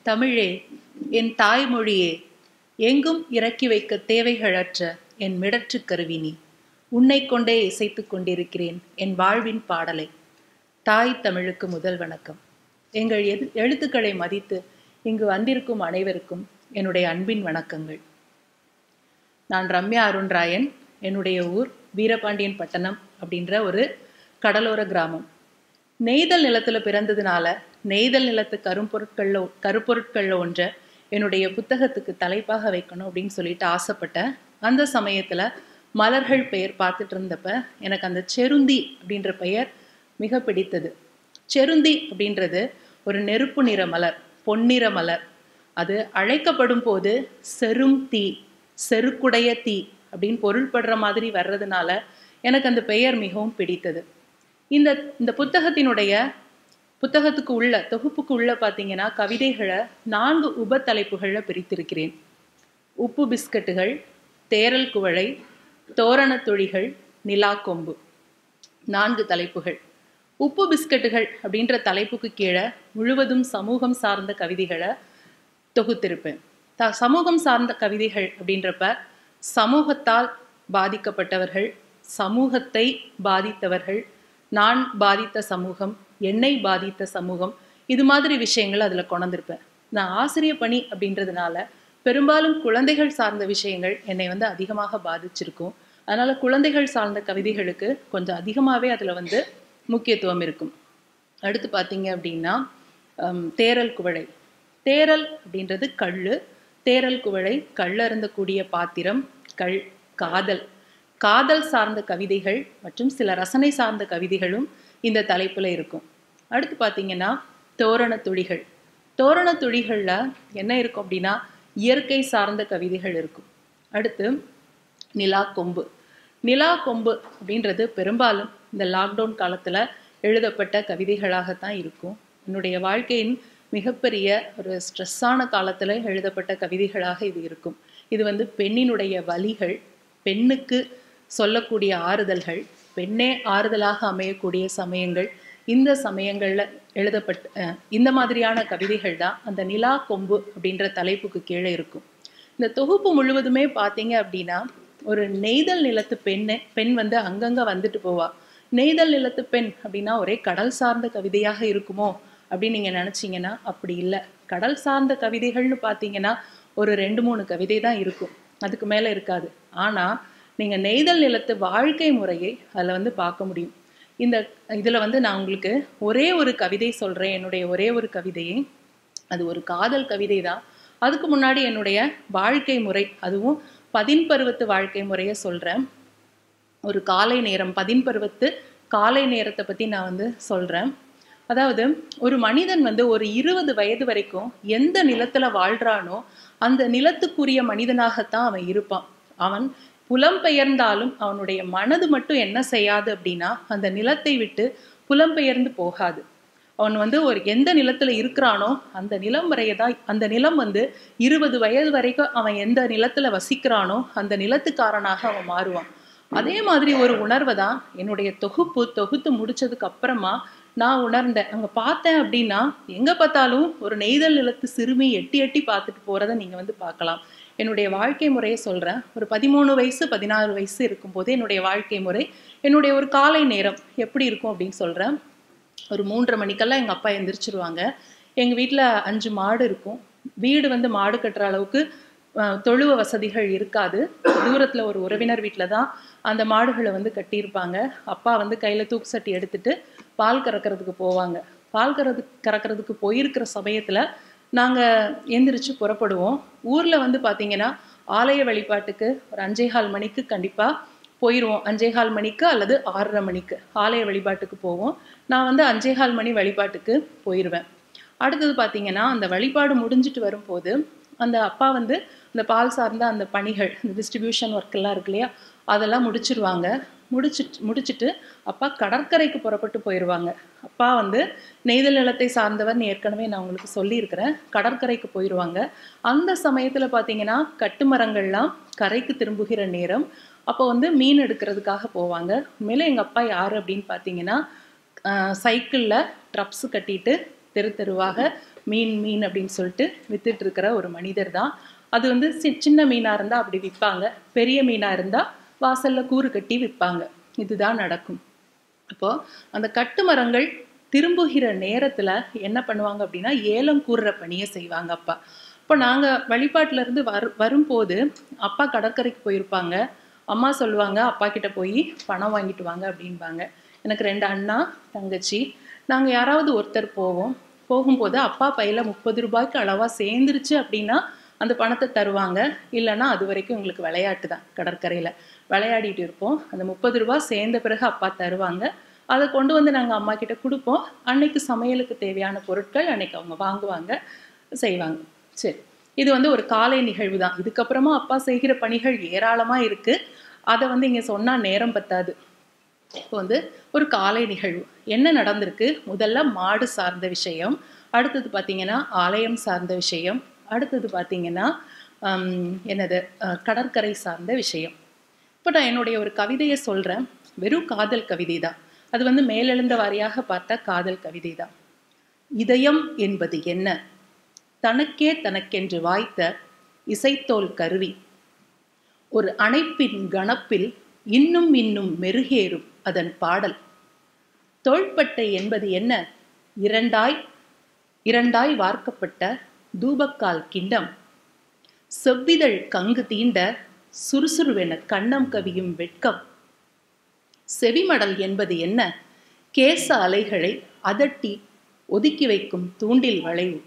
தமிழே என் தாய்மொழியே எங்கும் இறக்கி வைக்க தேவைகளற்ற என் மிடற்று கருவினி உன்னை கொண்டே இசைத்துக் கொண்டிருக்கிறேன் என் வாழ்வின் பாடலை தாய் தமிழுக்கு முதல் வணக்கம் எங்கள் எது எழுத்துக்களை மதித்து இங்கு வந்திருக்கும் அனைவருக்கும் என்னுடைய அன்பின் வணக்கங்கள் நான் ரம்யா அருண்ராயன் என்னுடைய ஊர் வீரபாண்டியன் பட்டணம் அப்படின்ற ஒரு கடலோர கிராமம் நெய்தல் நிலத்துல பிறந்ததுனால நெய்தல் நிலத்து கரும்பொருட்கள்ல கருப்பொருட்கள்ல ஒன்றை என்னுடைய புத்தகத்துக்கு தலைப்பாக வைக்கணும் அப்படின்னு சொல்லிட்டு ஆசைப்பட்டேன் அந்த சமயத்துல மலர்கள் பெயர் பார்த்துட்டு இருந்தப்ப எனக்கு அந்த செருந்தி அப்படின்ற பெயர் மிக பிடித்தது செருந்தி அப்படின்றது ஒரு நெருப்பு நிற மலர் பொன்னிற மலர் அது அழைக்கப்படும் போது செரும் தீ செருக்குடைய தீ அப்படின்னு பொருள்படுற மாதிரி வர்றதுனால எனக்கு அந்த பெயர் மிகவும் பிடித்தது இந்த இந்த புத்தகத்தினுடைய புத்தகத்துக்கு உள்ள தொகுப்புக்கு உள்ள பார்த்தீங்கன்னா கவிதைகளை நான்கு உப தலைப்புகளில் பிரித்திருக்கிறேன் உப்பு பிஸ்கட்டுகள் தேரல் குவளை தோரணத் தொழிகள் நிலா கொம்பு நான்கு தலைப்புகள் உப்பு பிஸ்கட்டுகள் அப்படின்ற தலைப்புக்கு கீழே முழுவதும் சமூகம் சார்ந்த கவிதைகளை தொகுத்திருப்பேன் த சமூகம் சார்ந்த கவிதைகள் அப்படின்றப்ப சமூகத்தால் பாதிக்கப்பட்டவர்கள் சமூகத்தை பாதித்தவர்கள் நான் பாதித்த சமூகம் என்னை பாதித்த சமூகம் இது மாதிரி விஷயங்கள் அதில் கொண்டிருப்பேன் நான் ஆசிரியர் பணி அப்படின்றதுனால பெரும்பாலும் குழந்தைகள் சார்ந்த விஷயங்கள் என்னை வந்து அதிகமாக பாதிச்சிருக்கும் அதனால குழந்தைகள் சார்ந்த கவிதைகளுக்கு கொஞ்சம் அதிகமாகவே அதில் வந்து முக்கியத்துவம் இருக்கும் அடுத்து பார்த்தீங்க அப்படின்னா தேரல் குவளை தேரல் அப்படின்றது கல் தேரல் குவளை கல் அருந்தக்கூடிய பாத்திரம் கள் காதல் காதல் சார்ந்த கவிதைகள் மற்றும் சில ரசனை சார்ந்த கவிதைகளும் இந்த தலைப்பில் இருக்கும் அடுத்து பார்த்தீங்கன்னா தோரண துளிகள் தோரண துளிகளில் என்ன இருக்கும் அப்படின்னா இயற்கை சார்ந்த கவிதைகள் இருக்கும் அடுத்து நிலா கொம்பு நிலா கொம்பு அப்படின்றது பெரும்பாலும் இந்த லாக்டவுன் காலத்தில் எழுதப்பட்ட கவிதைகளாகத்தான் இருக்கும் என்னுடைய வாழ்க்கையின் மிகப்பெரிய ஒரு ஸ்ட்ரெஸ்ஸான காலத்தில் எழுதப்பட்ட கவிதைகளாக இது இருக்கும் இது வந்து பெண்ணினுடைய வலிகள் பெண்ணுக்கு சொல்லக்கூடிய ஆறுதல்கள் பெண்ணே ஆறுதலாக அமையக்கூடிய சமயங்கள் இந்த சமயங்களில் எழுதப்பட்ட இந்த மாதிரியான கவிதைகள் தான் அந்த நிலா கொம்பு அப்படின்ற தலைப்புக்கு கீழே இருக்கும் இந்த தொகுப்பு முழுவதுமே பார்த்தீங்க அப்படின்னா ஒரு நெய்தல் நிலத்து பெண்ணு பெண் வந்து அங்கங்கே வந்துட்டு போவா நெய்தல் நிலத்து பெண் அப்படின்னா ஒரே கடல் சார்ந்த கவிதையாக இருக்குமோ அப்படின்னு நீங்கள் நினச்சிங்கன்னா அப்படி இல்லை கடல் சார்ந்த கவிதைகள்னு பார்த்தீங்கன்னா ஒரு ரெண்டு மூணு கவிதை தான் இருக்கும் அதுக்கு மேலே இருக்காது ஆனால் நீங்கள் நெய்தல் நிலத்து வாழ்க்கை முறையை அதில் வந்து பார்க்க முடியும் இந்த இதில் வந்து நான் உங்களுக்கு ஒரே ஒரு கவிதை சொல்கிறேன் என்னுடைய ஒரே ஒரு கவிதையை அது ஒரு காதல் கவிதை தான் அதுக்கு முன்னாடி என்னுடைய வாழ்க்கை முறை அதுவும் பதின் பருவத்து வாழ்க்கை முறையை சொல்கிறேன் ஒரு காலை நேரம் பதின் பருவத்து காலை நேரத்தை பற்றி நான் வந்து சொல்கிறேன் அதாவது ஒரு மனிதன் வந்து ஒரு இருபது வயது வரைக்கும் எந்த நிலத்தில் வாழ்கிறானோ அந்த நிலத்துக்குரிய மனிதனாகத்தான் அவன் இருப்பான் அவன் புலம்பெயர்ந்தாலும் அவனுடைய மனது மட்டும் என்ன செய்யாது அப்படின்னா அந்த நிலத்தை விட்டு புலம்பெயர்ந்து போகாது அவன் வந்து ஒரு எந்த நிலத்துல இருக்கிறானோ அந்த நிலம் வரையதான் அந்த நிலம் வந்து இருபது வயது வரைக்கும் அவன் எந்த நிலத்துல வசிக்கிறானோ அந்த நிலத்துக்காரனாக அவன் மாறுவான் அதே மாதிரி ஒரு உணர்வை தான் என்னுடைய தொகுப்பு தொகுத்து முடிச்சதுக்கு அப்புறமா நான் உணர்ந்தேன் அங்கே பார்த்தேன் அப்படின்னா எங்கே பார்த்தாலும் ஒரு நெய்தல் நிலத்து சிறுமி எட்டி எட்டி பார்த்துட்டு போகிறத நீங்கள் வந்து பார்க்கலாம் என்னுடைய வாழ்க்கை முறையை சொல்கிறேன் ஒரு பதிமூணு வயசு பதினாறு வயசு இருக்கும்போது என்னுடைய வாழ்க்கை முறை என்னுடைய ஒரு காலை நேரம் எப்படி இருக்கும் அப்படின்னு சொல்கிறேன் ஒரு மூன்றரை மணிக்கெல்லாம் எங்கள் அப்பா எந்திரிச்சிருவாங்க எங்கள் வீட்டில் அஞ்சு மாடு இருக்கும் வீடு வந்து மாடு கட்டுற அளவுக்கு தொழுவ வசதிகள் இருக்காது தூரத்தில் ஒரு உறவினர் வீட்டில் தான் அந்த மாடுகளை வந்து கட்டியிருப்பாங்க அப்பா வந்து கையில் தூக்கு சட்டி எடுத்துட்டு பால் கறக்கிறதுக்கு போவாங்க பால் கறது கறக்கிறதுக்கு போயிருக்கிற சமயத்தில் நாங்கள் எந்திரிச்சு புறப்படுவோம் ஊரில் வந்து பார்த்தீங்கன்னா ஆலய வழிபாட்டுக்கு ஒரு அஞ்சேகால் மணிக்கு கண்டிப்பாக போயிடுவோம் அஞ்சேகால் மணிக்கு அல்லது ஆறரை மணிக்கு ஆலய வழிபாட்டுக்கு போவோம் நான் வந்து அஞ்சேகால் மணி வழிபாட்டுக்கு போயிடுவேன் அடுத்தது பார்த்தீங்கன்னா அந்த வழிபாடு முடிஞ்சிட்டு வரும்போது அந்த அப்பா வந்து இந்த பால் சார்ந்த அந்த பணிகள் இந்த டிஸ்ட்ரிபியூஷன் ஒர்க்கெல்லாம் இருக்கு இல்லையா அதெல்லாம் முடிச்சிருவாங்க முடிச்சிட்டு முடிச்சுட்டு அப்பா கடற்கரைக்கு புறப்பட்டு போயிடுவாங்க அப்பா வந்து நெய்தல் நிலத்தை சார்ந்தவர்னு ஏற்கனவே நான் உங்களுக்கு சொல்லியிருக்கிறேன் கடற்கரைக்கு போயிடுவாங்க அந்த சமயத்தில் பார்த்தீங்கன்னா கட்டுமரங்கள்லாம் கரைக்கு திரும்புகிற நேரம் அப்போ வந்து மீன் எடுக்கிறதுக்காக போவாங்க உண்மையில எங்கள் அப்பா யார் அப்படின்னு பார்த்தீங்கன்னா சைக்கிளில் ட்ரப்ஸு கட்டிட்டு தெரு தெருவாக மீன் மீன் அப்படின்னு சொல்லிட்டு வித்துட்டு இருக்கிற ஒரு மனிதர் தான் அது வந்து சி- சின்ன மீனா இருந்தா அப்படி விற்பாங்க பெரிய மீனா இருந்தா வாசல்ல கூறு கட்டி விற்பாங்க இதுதான் நடக்கும் அப்போ அந்த கட்டுமரங்கள் திரும்புகிற நேரத்துல என்ன பண்ணுவாங்க அப்படின்னா ஏலம் கூறுற பணியை செய்வாங்க அப்பா இப்போ நாங்க வழிபாட்டுல இருந்து வரு வரும்போது அப்பா கடற்கரைக்கு போயிருப்பாங்க அம்மா சொல்லுவாங்க அப்பா கிட்ட போய் பணம் வாங்கிட்டு வாங்க அப்படின்பாங்க எனக்கு ரெண்டு அண்ணா தங்கச்சி நாங்க யாராவது ஒருத்தர் போவோம் போகும்போது அப்பா பையில முப்பது ரூபாய்க்கு அளவா சேர்ந்துருச்சு அப்படின்னா அந்த பணத்தை தருவாங்க இல்லைன்னா அது வரைக்கும் உங்களுக்கு விளையாட்டு தான் கடற்கரையில் விளையாடிட்டு இருப்போம் அந்த முப்பது ரூபாய் சேர்ந்த பிறகு அப்பா தருவாங்க அதை கொண்டு வந்து நாங்கள் அம்மா கிட்ட கொடுப்போம் அன்னைக்கு சமையலுக்கு தேவையான பொருட்கள் அன்னைக்கு அவங்க வாங்குவாங்க செய்வாங்க சரி இது வந்து ஒரு காலை நிகழ்வு தான் இதுக்கப்புறமா அப்பா செய்கிற பணிகள் ஏராளமாக இருக்கு அதை வந்து இங்கே சொன்னால் நேரம் பத்தாது இப்போ வந்து ஒரு காலை நிகழ்வு என்ன நடந்திருக்கு முதல்ல மாடு சார்ந்த விஷயம் அடுத்தது பார்த்தீங்கன்னா ஆலயம் சார்ந்த விஷயம் அடுத்தது பார்த்தீங்கன்னா ஹம், என்னது அஹ், கடற்கரை சார்ந்த விஷயம் இப்போ நான் என்னுடைய ஒரு கவிதையை சொல்கிறேன் வெறும் காதல் கவிதை தான் அது வந்து மேலெழுந்த வாரியாக பார்த்தா காதல் கவிதை தான் இதயம் என்பது என்ன தனக்கே தனக்கென்று வாய்த்த இசைத்தோல் கருவி ஒரு அணைப்பின் கணப்பில் இன்னும் இன்னும் மெருகேறும் அதன் பாடல் தோள்பட்டை என்பது என்ன இரண்டாய் இரண்டாய் வார்க்கப்பட்ட தூபக்கால் கிண்டம் செவ்விதழ் கங்கு தீண்ட சுறுசுறுவென கண்ணம் கவியும் வெட்கம் செவிமடல் என்பது என்ன கேச அலைகளை அதட்டி ஒதுக்கி வைக்கும் தூண்டில் வளைவு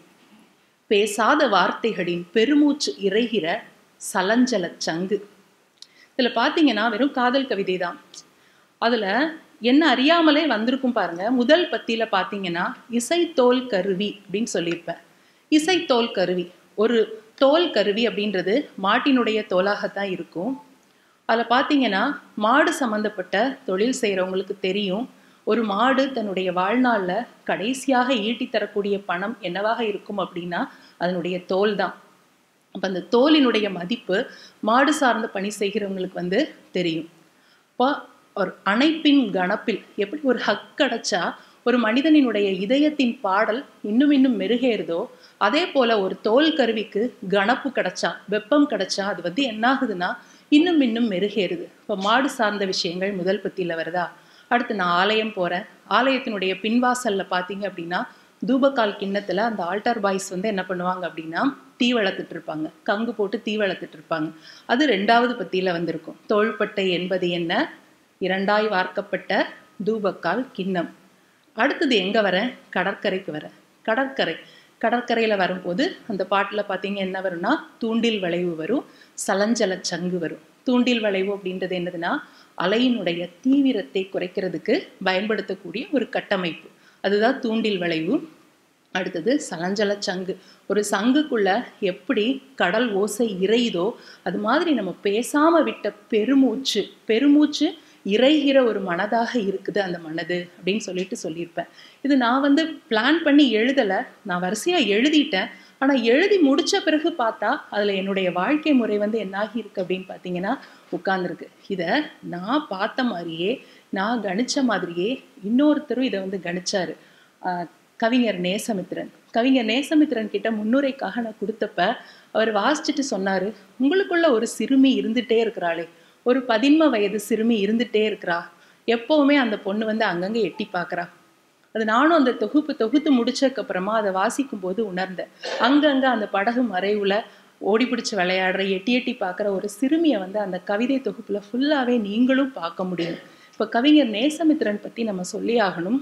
பேசாத வார்த்தைகளின் பெருமூச்சு இறைகிற சலஞ்சலச் சங்கு இதில் பார்த்தீங்கன்னா வெறும் காதல் கவிதை தான் அதில் என்ன அறியாமலே வந்திருக்கும் பாருங்க முதல் பத்தியில பார்த்தீங்கன்னா இசைத்தோல் கருவி அப்படின்னு சொல்லியிருப்பேன் இசைத்தோல் கருவி ஒரு தோல் கருவி அப்படின்றது மாட்டினுடைய தோலாகத்தான் இருக்கும் அதில் பார்த்தீங்கன்னா மாடு சம்மந்தப்பட்ட தொழில் செய்கிறவங்களுக்கு தெரியும் ஒரு மாடு தன்னுடைய வாழ்நாளில் கடைசியாக ஈட்டி தரக்கூடிய பணம் என்னவாக இருக்கும் அப்படின்னா அதனுடைய தோல் தான் அப்போ அந்த தோலினுடைய மதிப்பு மாடு சார்ந்த பணி செய்கிறவங்களுக்கு வந்து தெரியும் இப்போ ஒரு அணைப்பின் கணப்பில் எப்படி ஒரு ஹக் கிடைச்சா ஒரு மனிதனினுடைய இதயத்தின் பாடல் இன்னும் இன்னும் மெருகேறுதோ அதே போல ஒரு தோல் கருவிக்கு கணப்பு கிடைச்சா வெப்பம் கிடைச்சா அது வந்து என்ன ஆகுதுன்னா இன்னும் இன்னும் மெருகேறுது இப்போ மாடு சார்ந்த விஷயங்கள் முதல் பத்தியில வருதா அடுத்து நான் ஆலயம் போறேன் ஆலயத்தினுடைய பின்வாசல்ல பார்த்தீங்க அப்படின்னா தூபக்கால் கிண்ணத்துல அந்த ஆல்டர் பாய்ஸ் வந்து என்ன பண்ணுவாங்க அப்படின்னா தீ வளர்த்துட்டு இருப்பாங்க கங்கு போட்டு தீ வளர்த்துட்டு இருப்பாங்க அது ரெண்டாவது பத்தியில வந்திருக்கும் தோள்பட்டை என்பது என்ன இரண்டாய் வார்க்கப்பட்ட தூபக்கால் கிண்ணம் அடுத்தது எங்க வரேன் கடற்கரைக்கு வரேன் கடற்கரை கடற்கரையில வரும்போது அந்த பாட்டுல பாத்தீங்க என்ன வரும்னா தூண்டில் வளைவு வரும் சலஞ்சல சங்கு வரும் தூண்டில் வளைவு அப்படின்றது என்னதுன்னா அலையினுடைய தீவிரத்தை குறைக்கிறதுக்கு பயன்படுத்தக்கூடிய ஒரு கட்டமைப்பு அதுதான் தூண்டில் வளைவு அடுத்தது சலஞ்சல சங்கு ஒரு சங்குக்குள்ள எப்படி கடல் ஓசை இறையுதோ அது மாதிரி நம்ம பேசாம விட்ட பெருமூச்சு பெருமூச்சு இறைகிற ஒரு மனதாக இருக்குது அந்த மனது அப்படின்னு சொல்லிட்டு சொல்லியிருப்பேன் இது நான் வந்து பிளான் பண்ணி எழுதலை நான் வரிசையாக எழுதிட்டேன் ஆனால் எழுதி முடிச்ச பிறகு பார்த்தா அதில் என்னுடைய வாழ்க்கை முறை வந்து என்னாகி இருக்கு அப்படின்னு பார்த்தீங்கன்னா உட்கார்ந்துருக்கு இதை நான் பார்த்த மாதிரியே நான் கணிச்ச மாதிரியே இன்னொருத்தரும் இதை வந்து கணிச்சாரு ஆஹ் கவிஞர் நேசமித்திரன் கவிஞர் நேசமித்திரன் கிட்ட முன்னுரைக்காக நான் கொடுத்தப்ப அவர் வாசிச்சுட்டு சொன்னாரு உங்களுக்குள்ள ஒரு சிறுமி இருந்துட்டே இருக்கிறாளே ஒரு பதின்ம வயது சிறுமி இருந்துட்டே இருக்கிறா எப்பவுமே அந்த பொண்ணு வந்து அங்கங்க எட்டி பார்க்கறா அது நானும் அந்த தொகுப்பு தொகுத்து முடிச்சதுக்கு அப்புறமா அதை வாசிக்கும் போது உணர்ந்தேன் அங்கங்க அந்த படகு மறைவுல ஓடி பிடிச்சு விளையாடுற எட்டி எட்டி பார்க்குற ஒரு சிறுமியை வந்து அந்த கவிதை தொகுப்புல ஃபுல்லாவே நீங்களும் பார்க்க முடியும் இப்போ கவிஞர் நேசமித்திரன் பத்தி நம்ம சொல்லி ஆகணும்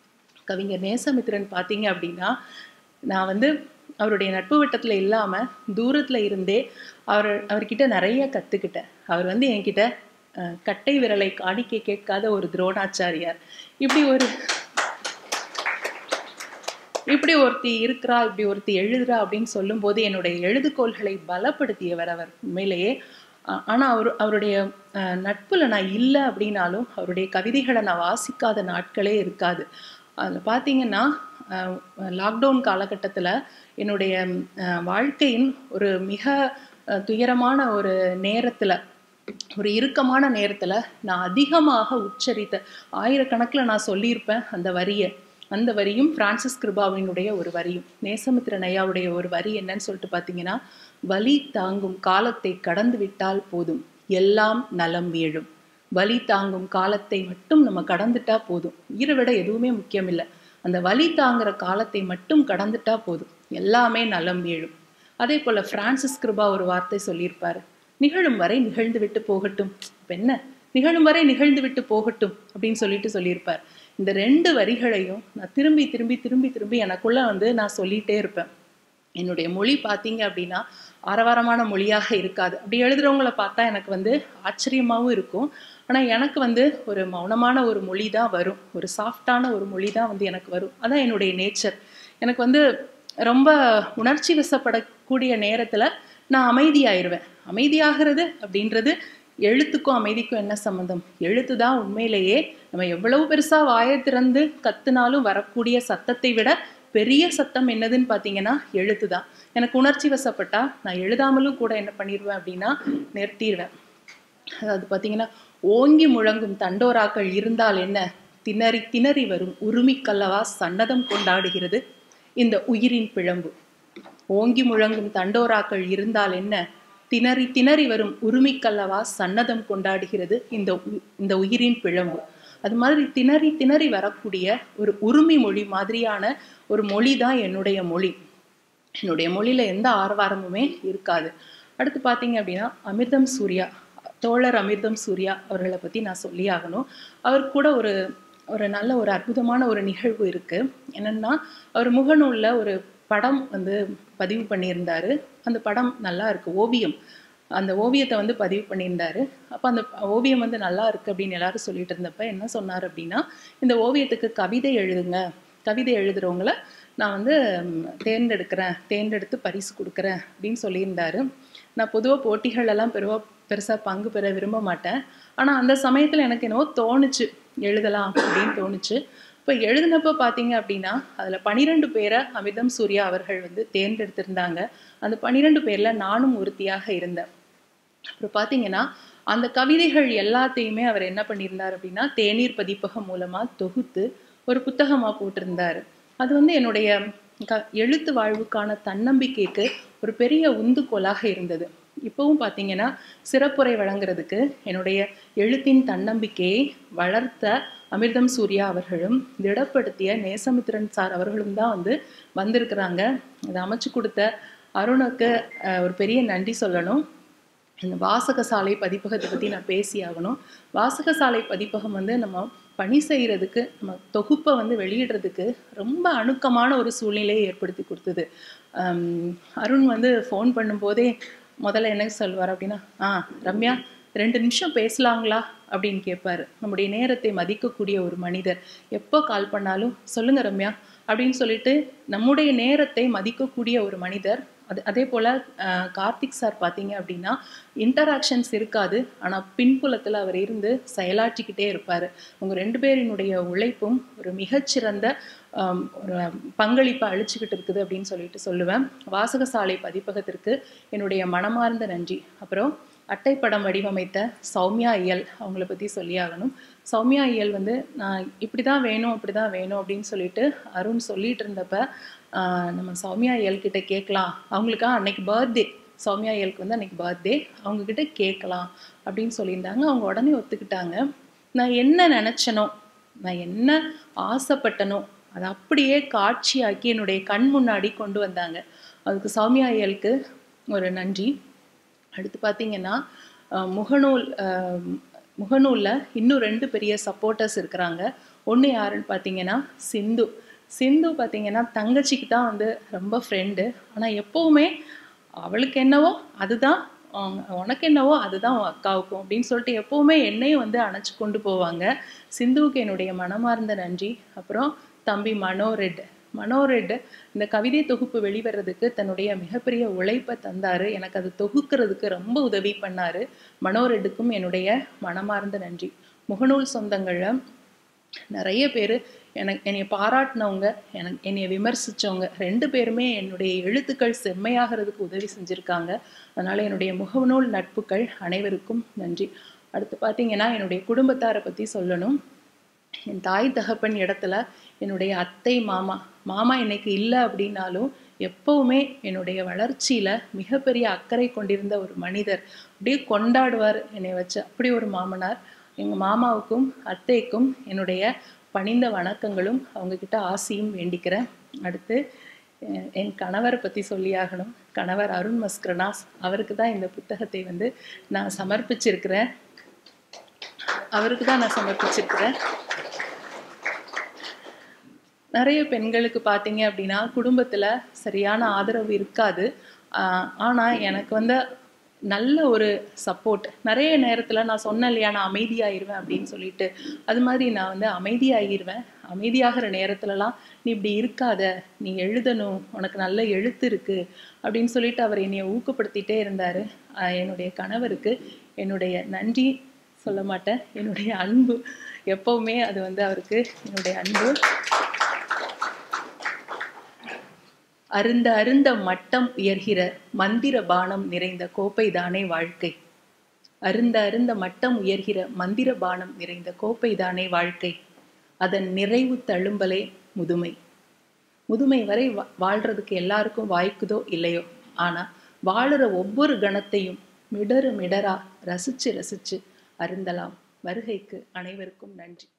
கவிஞர் நேசமித்திரன் பார்த்தீங்க அப்படின்னா நான் வந்து அவருடைய நட்பு வட்டத்தில் இல்லாமல் தூரத்தில் இருந்தே அவர் அவர்கிட்ட நிறைய கற்றுக்கிட்டேன் அவர் வந்து என்கிட்ட அஹ், கட்டை விரலை காணிக்கை கேட்காத ஒரு துரோணாச்சாரியார் இப்படி ஒரு இப்படி ஒருத்தி இருக்கிறா இப்படி ஒருத்தி எழுதுறா அப்படின்னு சொல்லும்போது என்னுடைய எழுதுகோள்களை பலப்படுத்தியவர் அவர் உண்மையிலேயே ஆ- ஆனா அவர் அவருடைய அஹ், நட்புல நான் இல்லை அப்படின்னாலும் அவருடைய கவிதைகளை நான் வாசிக்காத நாட்களே இருக்காது அதில் பார்த்தீங்கன்னா லாக்டவுன் காலகட்டத்தில் என்னுடைய அஹ், வாழ்க்கையின் ஒரு மிக அஹ், துயரமான ஒரு நேரத்தில் ஒரு இறுக்கமான நேரத்தில் நான் அதிகமாக உச்சரித்த ஆயிரக்கணக்கில் நான் சொல்லியிருப்பேன் அந்த வரியை அந்த வரியும் பிரான்சிஸ் கிருபாவினுடைய ஒரு வரியும் நேசமித்திரன் ஐயாவுடைய ஒரு வரி என்னன்னு சொல்லிட்டு பார்த்தீங்கன்னா வலி தாங்கும் காலத்தை கடந்து விட்டால் போதும் எல்லாம் நலம் வீழும் வலி தாங்கும் காலத்தை மட்டும் நம்ம கடந்துட்டா போதும் உயிரை விட எதுவுமே முக்கியம் இல்லை அந்த வலி தாங்குற காலத்தை மட்டும் கடந்துட்டா போதும் எல்லாமே நலம் வீழும் அதே போல பிரான்சிஸ் கிருபா ஒரு வார்த்தை சொல்லியிருப்பாரு நிகழும் வரை நிகழ்ந்து விட்டு போகட்டும் இப்ப என்ன நிகழும் வரை நிகழ்ந்து விட்டு போகட்டும் அப்படின்னு சொல்லிட்டு சொல்லியிருப்பார் இந்த ரெண்டு வரிகளையும் நான் திரும்பி திரும்பி திரும்பி திரும்பி எனக்குள்ள வந்து நான் சொல்லிட்டே இருப்பேன் என்னுடைய மொழி பார்த்தீங்க அப்படின்னா ஆரவாரமான மொழியாக இருக்காது அப்படி எழுதுறவங்கள பார்த்தா எனக்கு வந்து ஆச்சரியமாகவும் இருக்கும் ஆனால் எனக்கு வந்து ஒரு மௌனமான ஒரு மொழி தான் வரும் ஒரு சாஃப்டான ஒரு மொழி தான் வந்து எனக்கு வரும் அதான் என்னுடைய நேச்சர் எனக்கு வந்து ரொம்ப உணர்ச்சி வசப்படக்கூடிய நேரத்தில் நான் அமைதியாயிருவேன் அமைதியாகிறது அப்படின்றது எழுத்துக்கும் அமைதிக்கும் என்ன சம்மந்தம் எழுத்து தான் உண்மையிலேயே நம்ம எவ்வளவு பெருசா வாயை திறந்து கத்துனாலும் வரக்கூடிய சத்தத்தை விட பெரிய சத்தம் என்னதுன்னு பார்த்தீங்கன்னா எழுத்து தான் எனக்கு உணர்ச்சி வசப்பட்டா நான் எழுதாமலும் கூட என்ன பண்ணிடுவேன் அப்படின்னா நிறுத்திடுவேன் அதாவது பார்த்தீங்கன்னா ஓங்கி முழங்கும் தண்டோராக்கள் இருந்தால் என்ன திணறி திணறி வரும் உரிமிக்கல்லவா சன்னதம் கொண்டாடுகிறது இந்த உயிரின் பிழம்பு ஓங்கி முழங்கும் தண்டோராக்கள் இருந்தால் என்ன திணறி திணறி வரும் உரிமிக்கல்லவா சன்னதம் கொண்டாடுகிறது இந்த உ- இந்த உயிரின் பிழம்பு அது மாதிரி திணறி திணறி வரக்கூடிய ஒரு உரிமை மொழி மாதிரியான ஒரு மொழி தான் என்னுடைய மொழி என்னுடைய மொழியில எந்த ஆரவாரமுமே இருக்காது அடுத்து பார்த்தீங்க அப்படின்னா அமிர்தம் சூர்யா தோழர் அமிர்தம் சூர்யா அவர்களை பத்தி நான் சொல்லி ஆகணும் அவர் கூட ஒரு ஒரு நல்ல ஒரு அற்புதமான ஒரு நிகழ்வு இருக்கு என்னன்னா அவர் முகநூல்ல ஒரு படம் வந்து பதிவு பண்ணியிருந்தாரு அந்த படம் நல்லா இருக்கு ஓவியம் அந்த ஓவியத்தை வந்து பதிவு பண்ணியிருந்தாரு அப்போ அந்த ஓவியம் வந்து நல்லா இருக்கு அப்படின்னு எல்லாரும் சொல்லிட்டு இருந்தப்ப என்ன சொன்னார் அப்படின்னா இந்த ஓவியத்துக்கு கவிதை எழுதுங்க கவிதை எழுதுறவங்கள நான் வந்து ம், தேர்ந்தெடுக்கிறேன் தேர்ந்தெடுத்து பரிசு கொடுக்குறேன் அப்படின்னு சொல்லியிருந்தாரு நான் பொதுவாக போட்டிகள் எல்லாம் பெருவா பெருசாக பங்கு பெற விரும்ப மாட்டேன் ஆனால் அந்த சமயத்தில் எனக்கு என்னவோ தோணுச்சு எழுதலாம் அப்படின்னு தோணுச்சு இப்போ எழுதினப்போ பார்த்தீங்க அப்படின்னா அதில் பனிரெண்டு பேரை அமிர்தம் சூர்யா அவர்கள் வந்து தேர்ந்தெடுத்திருந்தாங்க அந்த பனிரெண்டு பேரில் நானும் ஒருத்தியாக இருந்தேன் அப்புறம் பார்த்தீங்கன்னா அந்த கவிதைகள் எல்லாத்தையுமே அவர் என்ன பண்ணியிருந்தார் அப்படின்னா தேநீர் பதிப்பகம் மூலமா தொகுத்து ஒரு புத்தகமா போட்டிருந்தாரு அது வந்து என்னுடைய க எழுத்து வாழ்வுக்கான தன்னம்பிக்கைக்கு ஒரு பெரிய உந்துகோலாக இருந்தது இப்போவும் பார்த்தீங்கன்னா சிறப்புரை வழங்குறதுக்கு என்னுடைய எழுத்தின் தன்னம்பிக்கையை வளர்த்த அமிர்தம் சூர்யா அவர்களும் திடப்படுத்திய நேசமித்திரன் சார் அவர்களும் தான் வந்து வந்திருக்கிறாங்க இதை அமைச்சு கொடுத்த அருணுக்கு அஹ், ஒரு பெரிய நன்றி சொல்லணும் இந்த வாசகசாலை பதிப்பகத்தை பற்றி நான் பேசி ஆகணும் வாசகசாலை பதிப்பகம் வந்து நம்ம பணி செய்கிறதுக்கு நம்ம தொகுப்பை வந்து வெளியிடுறதுக்கு ரொம்ப அணுக்கமான ஒரு சூழ்நிலையை ஏற்படுத்தி கொடுத்தது ஆம், அருண் வந்து ஃபோன் பண்ணும்போதே முதல்ல என்ன சொல்வார் அப்படின்னா ஆ ரம்யா ரெண்டு நிமிஷம் பேசலாங்களா அப்படின்னு கேட்பாரு நம்முடைய நேரத்தை மதிக்கக்கூடிய ஒரு மனிதர் எப்போ கால் பண்ணாலும் சொல்லுங்க ரம்யா அப்படின்னு சொல்லிட்டு நம்முடைய நேரத்தை மதிக்கக்கூடிய ஒரு மனிதர் அது அதே போல் கார்த்திக் சார் பார்த்தீங்க அப்படின்னா இன்டராக்ஷன்ஸ் இருக்காது ஆனால் பின்புலத்தில் அவர் இருந்து செயலாற்றிக்கிட்டே இருப்பார் உங்கள் ரெண்டு பேரினுடைய உழைப்பும் ஒரு மிகச்சிறந்த ஆம், ஒரு பங்களிப்பை அழிச்சுக்கிட்டு இருக்குது அப்படின்னு சொல்லிட்டு சொல்லுவேன் வாசகசாலை பதிப்பகத்திற்கு என்னுடைய மனமார்ந்த நன்றி அப்புறம் அட்டைப்படம் வடிவமைத்த சௌமியா இயல் அவங்கள பற்றி சொல்லியாகணும் சௌமியா இயல் வந்து நான் இப்படி தான் வேணும் அப்படி தான் வேணும் அப்படின்னு சொல்லிட்டு அருண் சொல்லிட்டு இருந்தப்ப ஆஹ், நம்ம சௌமியா இயல் கிட்ட கேட்கலாம் அவங்களுக்கா அன்னைக்கு பர்த்டே சௌமியா இயலுக்கு வந்து அன்னைக்கு பர்த்டே அவங்க கிட்ட கேட்கலாம் அப்படின்னு சொல்லியிருந்தாங்க அவங்க உடனே ஒத்துக்கிட்டாங்க நான் என்ன நினச்சனோ நான் என்ன ஆசைப்பட்டனோ அதை அப்படியே காட்சியாக்கி என்னுடைய கண் முன்னாடி கொண்டு வந்தாங்க அதுக்கு சௌமியா ஐயலுக்கு ஒரு நன்றி அடுத்து பார்த்தீங்கன்னா அஹ், முகநூல் அஹ், முகநூலில் இன்னும் ரெண்டு பெரிய சப்போர்ட்டர்ஸ் இருக்கிறாங்க ஒன்று யாருன்னு பார்த்தீங்கன்னா சிந்து சிந்து பார்த்தீங்கன்னா தங்கச்சிக்கு தான் வந்து ரொம்ப ஃப்ரெண்டு ஆனால் எப்போவுமே அவளுக்கு என்னவோ அதுதான் அவங்க- உனக்கு என்னவோ அதுதான் உன் அக்காவுக்கும் அப்படின்னு சொல்லிட்டு எப்போவுமே என்னையும் வந்து அணைச்சு கொண்டு போவாங்க சிந்துவுக்கு என்னுடைய மனமார்ந்த நன்றி அப்புறம் தம்பி மனோரெட் மனோரெட் இந்த கவிதை தொகுப்பு வெளிவரதுக்கு தன்னுடைய மிகப்பெரிய உழைப்பை தந்தாரு எனக்கு அது தொகுக்கிறதுக்கு ரொம்ப உதவி பண்ணாரு மனோரெட்டுக்கும் என்னுடைய மனமார்ந்த நன்றி முகநூல் சொந்தங்களை நிறைய பேர் எனக்கு என்னை பாராட்டினவங்க எனக்கு என்னை விமர்சித்தவங்க ரெண்டு பேருமே என்னுடைய எழுத்துக்கள் செம்மையாகிறதுக்கு உதவி செஞ்சுருக்காங்க அதனால் என்னுடைய முகநூல் நட்புகள் அனைவருக்கும் நன்றி அடுத்து பார்த்தீங்கன்னா என்னுடைய குடும்பத்தாரை பற்றி சொல்லணும் என் தாய் தகப்பன் இடத்துல என்னுடைய அத்தை மாமா மாமா இன்னைக்கு இல்லை அப்படின்னாலும் எப்பவுமே என்னுடைய வளர்ச்சியில மிகப்பெரிய அக்கறை கொண்டிருந்த ஒரு மனிதர் அப்படியே கொண்டாடுவார் என்னை வச்சு அப்படி ஒரு மாமனார் எங்க மாமாவுக்கும் அத்தைக்கும் என்னுடைய பணிந்த வணக்கங்களும் அவங்க கிட்ட ஆசியும் வேண்டிக்கிறேன் அடுத்து அஹ், என் கணவரை பத்தி சொல்லியாகணும் கணவர் அருண் மஸ்கரனாஸ் அவருக்கு தான் இந்த புத்தகத்தை வந்து நான் சமர்ப்பிச்சிருக்கிறேன் அவருக்கு தான் நான் சமர்ப்பிச்சிருக்கிறேன் நிறைய பெண்களுக்கு பார்த்தீங்க அப்படின்னா குடும்பத்துல சரியான ஆதரவு இருக்காது ஆஹ் ஆனா எனக்கு வந்து நல்ல ஒரு சப்போர்ட் நிறைய நேரத்துல நான் சொன்னேன் இல்லையா நான் அமைதியாயிருவேன் அப்படின்னு சொல்லிட்டு அது மாதிரி நான் வந்து அமைதியாகிருவேன் அமைதியாகிற நேரத்துலலாம் நீ இப்படி இருக்காத நீ எழுதணும் உனக்கு நல்ல எழுத்து இருக்கு அப்படின்னு சொல்லிட்டு அவர் என்னைய ஊக்கப்படுத்திட்டே இருந்தாரு ஆஹ் என்னுடைய கணவருக்கு என்னுடைய நன்றி சொல்ல மாட்டேன் என்னுடைய அன்பு எப்பவுமே அது வந்து அவருக்கு என்னுடைய அன்பு அருந்த அருந்த மட்டம் உயர்கிற மந்திர பானம் நிறைந்த கோப்பைதானே வாழ்க்கை அருந்த அருந்த மட்டம் உயர்கிற மந்திர பானம் நிறைந்த கோப்பைதானே வாழ்க்கை அதன் நிறைவு தழும்பலே முதுமை முதுமை வரை வா- வாழ்றதுக்கு எல்லாருக்கும் வாய்க்குதோ இல்லையோ ஆனா வாழுற ஒவ்வொரு கணத்தையும் மிடறு மிடரா ரசிச்சு ரசிச்சு அருந்தலாம் வருகைக்கு அனைவருக்கும் நன்றி